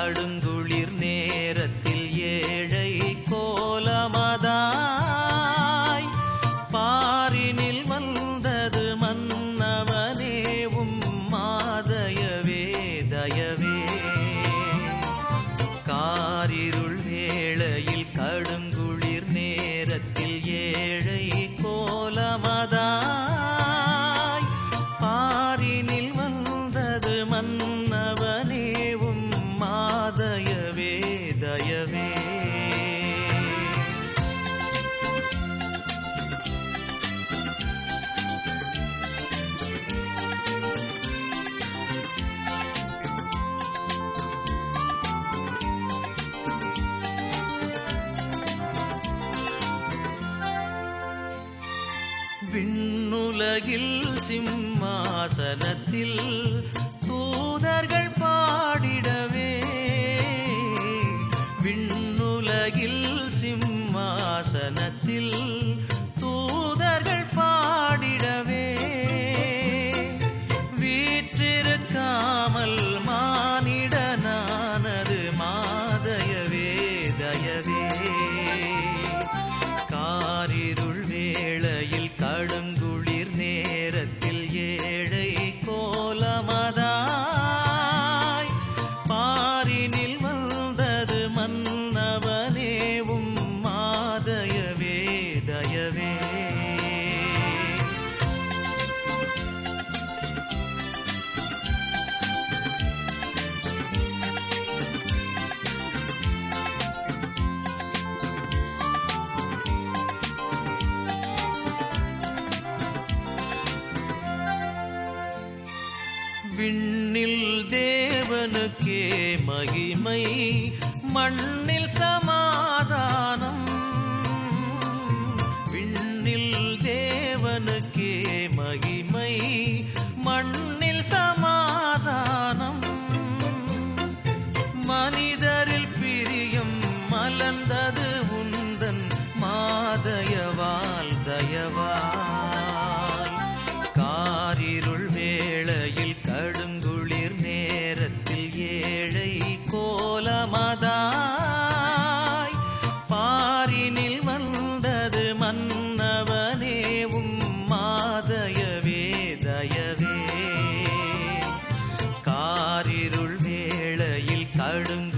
கடுங்குளிர் நேரத்தில் ஏழை கோலமதாய் பாரினில் வந்தது மன்னவனேவும் மாதயவே தயவே காரிருள் வேளையில் கடுங்குளிர் நேரத்தில் ஏழை கோலமதாய் பாரினில் வந்தது மன்னவனேவும் மாதயவே தயவே விண்ணுலகில் சிம்மாசனத்தில் தூதர்கள் பாடிடவே விண்ணுலகில் சிம்மாசனத்தில் தூதர்கள் பாடிடவே வீற்றிருக்காமல் மானிடனானது மாதயவே தயவே காரிருள் வேளையில் கடுங்குளிர் நேரத்தில் ஏழை கோலமதாய் பாரினில் வந்தது மன்னவனேவும் மாதயவே தயவே விண்ணில் தேவனுக்கே மகிமை மண்ணில் சமாதானம் விண்ணில் தேவனுக்கே மகிமை மண்ணில் சமாதானம் மனிதரில் பிரியம் மலர்ந்தது உந்தன் மாதயவால் தயவால் காரிருள் வேளையில் கடுங்குளிர் நேரத்தில் ஏழை கோலமதாய் பாரினில் வந்தது மன்னவனேவும் மாதயவே தயவே காரிருள் வேளையில் கடுங்குளிர்